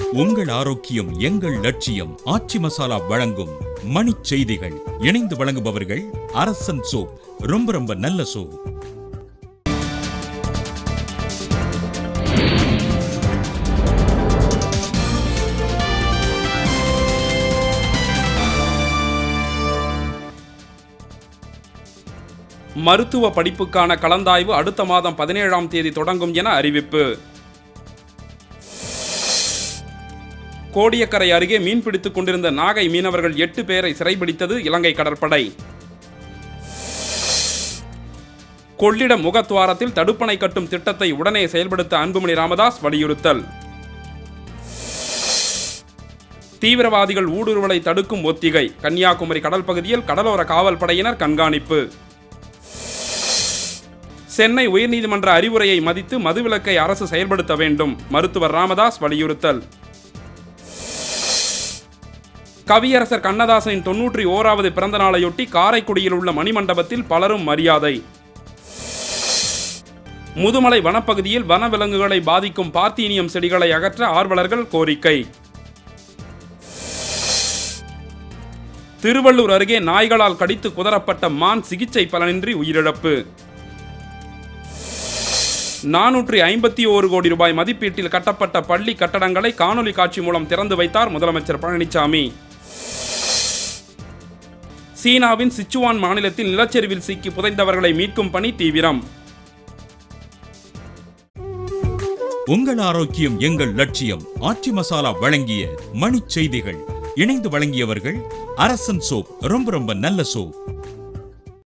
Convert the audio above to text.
உங்கள் ஆரோக்கியம் எங்கள் லட்சியம் ஆச்சி மசாலா வழங்கும் மணிச் செய்திகள் இணைந்து வழங்குபவர்கள் அரசன் சோப் ரொம்ப ரொம்ப நல்ல சோப் மருத்துவ படிப்புக்கான கலந்தாய்வு அடுத்த மாதம் பதினேழாம் தேதி தொடங்கும் என அறிவிப்பு கோடியக்கரை அருகே மீன்பிடித்துக் கொண்டிருந்த நாகை மீனவர்கள் எட்டு பேரை சிறைபிடித்தது இலங்கை கடற்படை கொள்ளிடம் முகத்துவாரத்தில் தடுப்பணை கட்டும் திட்டத்தை உடனே செயல்படுத்த அன்புமணி ராமதாஸ் வலியுறுத்தல் தீவிரவாதிகள் ஊடுருவலை தடுக்கும் ஒத்திகை கன்னியாகுமரி கடல் பகுதியில் கடலோர காவல் படையினர் கண்காணிப்பு சென்னை உயர்நீதிமன்ற அறிவுரையை மதித்து மதுவிலக்கை அரசு செயல்படுத்த வேண்டும் மருத்துவர் ராமதாஸ் வலியுறுத்தல் கவியரசர் கண்ணதாசனின் தொன்னூற்றி ஓராவது பிறந்த நாளையொட்டி காரைக்குடியில் உள்ள மணிமண்டபத்தில் பலரும் மரியாதை முதுமலை வனப்பகுதியில் வனவிலங்குகளை பாதிக்கும் பார்த்தீனியம் செடிகளை அகற்ற ஆர்வலர்கள் கோரிக்கை திருவள்ளூர் அருகே நாய்களால் கடித்து குதறப்பட்ட மான் சிகிச்சை பலனின்றி உயிரிழப்பு நானூற்றி ஐம்பத்தி ஓரு கோடி ரூபாய் மதிப்பீட்டில் கட்டப்பட்ட பள்ளி கட்டடங்களை காணொலி காட்சி மூலம் திறந்து வைத்தார் முதலமைச்சர் பழனிசாமி சீனாவின் சிச்சுவான் மாநிலத்தில் நிலச்சரிவில் சிக்கி புதைந்தவர்களை மீட்கும் பணி தீவிரம் உங்கள் ஆரோக்கியம் எங்கள் லட்சியம் ஆச்சி மசாலா வழங்கிய மணிச் செய்திகள் இணைந்து வழங்கியவர்கள் அரசன் சோப் ரொம்ப ரொம்ப நல்ல சோப்